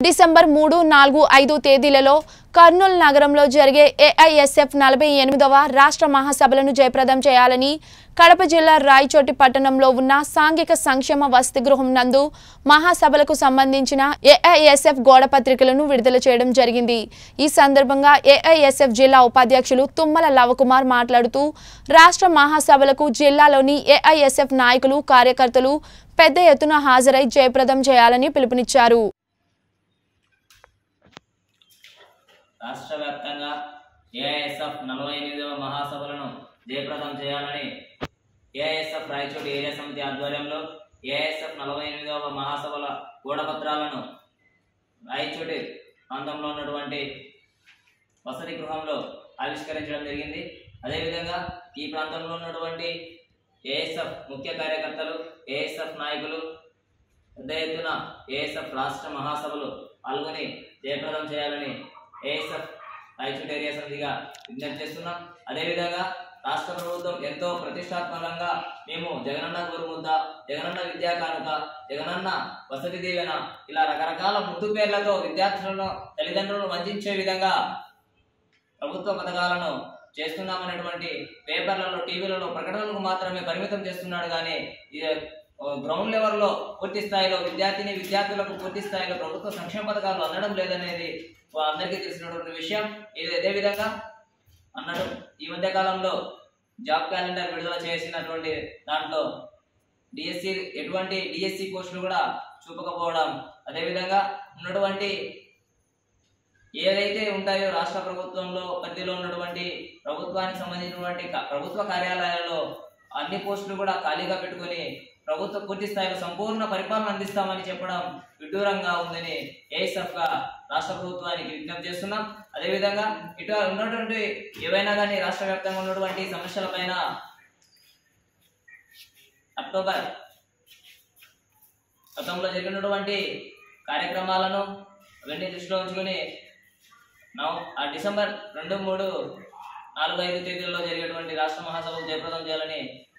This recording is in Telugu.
డిసెంబర్ మూడు నాలుగు ఐదు తేదీలలో కర్నూలు నగరంలో జరిగే ఏఐఎస్ఎఫ్ నలభై ఎనిమిదవ రాష్ట్ర మహాసభలను జయప్రదం చేయాలని కడప జిల్లా రాయచోటి పట్టణంలో ఉన్న సాంఘిక సంక్షేమ వసతి గృహం నందు మహాసభలకు సంబంధించిన ఏఐఎస్ఎఫ్ గోడ పత్రికలను విడుదల చేయడం జరిగింది ఈ సందర్భంగా ఏఐఎస్ఎఫ్ జిల్లా ఉపాధ్యక్షులు తుమ్మల లవకుమార్ మాట్లాడుతూ రాష్ట్ర మహాసభలకు జిల్లాలోని ఏఐఎస్ఎఫ్ నాయకులు కార్యకర్తలు పెద్ద ఎత్తున హాజరై జయప్రదం చేయాలని పిలుపునిచ్చారు రాష్ట్ర వ్యాప్తంగా ఏఐఎస్ఎఫ్ నలభై ఎనిమిదవ మహాసభలను జయప్రదం చేయాలని ఏఐఎస్ఎఫ్ రాయచోటి ఏరియా సమితి ఆధ్వర్యంలో ఏఐఎస్ఎఫ్ నలభై ఎనిమిదవ మహాసభల గోడపత్రాలను రాయచోటి ప్రాంతంలో ఉన్నటువంటి వసతి గృహంలో ఆవిష్కరించడం జరిగింది అదేవిధంగా ఈ ప్రాంతంలో ఉన్నటువంటి ఏఎస్ఎఫ్ ముఖ్య కార్యకర్తలు ఏఎస్ఎఫ్ నాయకులు పెద్ద ఎత్తున ఏఎస్ఎఫ్ రాష్ట్ర మహాసభలు పాల్గొని జయప్రదం చేయాలని ఏఎస్ఎఫ్ రాయచూటి ఏరియా సమితిగా విజ్ఞప్తి చేస్తున్నాం అదేవిధంగా రాష్ట్ర ప్రభుత్వం ఎంతో ప్రతిష్టాత్మకంగా మేము జగనన్న గోరుముద్ద జగనన్న విద్యా కానుక జగనన్న వసతి దీవెన ఇలా రకరకాల ముద్దు పేర్లతో విద్యార్థులను తల్లిదండ్రులను వంచే విధంగా ప్రభుత్వ పథకాలను చేస్తున్నామనేటువంటి పేపర్లలో టీవీలలో ప్రకటనలకు మాత్రమే పరిమితం చేస్తున్నాడు కానీ ఇది గ్రౌండ్ లెవెల్లో పూర్తి స్థాయిలో విద్యార్థిని విద్యార్థులకు పూర్తి స్థాయిలో ప్రభుత్వ సంక్షేమ పథకాలు అందడం లేదనేది అందరికీ తెలిసినటువంటి విషయం ఇది అదే విధంగా అన్నాడు ఈ మధ్య కాలంలో జాబ్ క్యాలెండర్ విడుదల చేసినటువంటి దాంట్లో డిఎస్సి ఎటువంటి డిఎస్సి పోస్టులు కూడా చూపకపోవడం అదేవిధంగా ఉన్నటువంటి ఏదైతే ఉంటాయో రాష్ట్ర ప్రభుత్వంలో పరిధిలో ఉన్నటువంటి ప్రభుత్వానికి సంబంధించినటువంటి క- ప్రభుత్వ కార్యాలయాల్లో అన్ని పోస్టులు కూడా ఖాళీగా పెట్టుకొని ప్రభుత్వ పూర్తి స్థాయిలో సంపూర్ణ పరిపాలన అందిస్తామని చెప్పడం విడ్డూరంగా ఉందని ఏఎస్ఎఫ్ గా రాష్ట్ర ప్రభుత్వానికి విజ్ఞప్తి చేస్తున్నాం అదేవిధంగా ఇటు ఉన్నటువంటి ఏవైనా కానీ రాష్ట్ర వ్యాప్తంగా ఉన్నటువంటి సమస్యలపైన అక్టోబర్ గతంలో జరిగినటువంటి కార్యక్రమాలను అవన్నీ దృష్టిలో ఉంచుకొని నవ ఆ డిసెంబర్ రెండు మూడు నాలుగు ఐదు తేదీల్లో జరిగేటువంటి రాష్ట్ర మహాసభకు జయప్రదం చేయాలని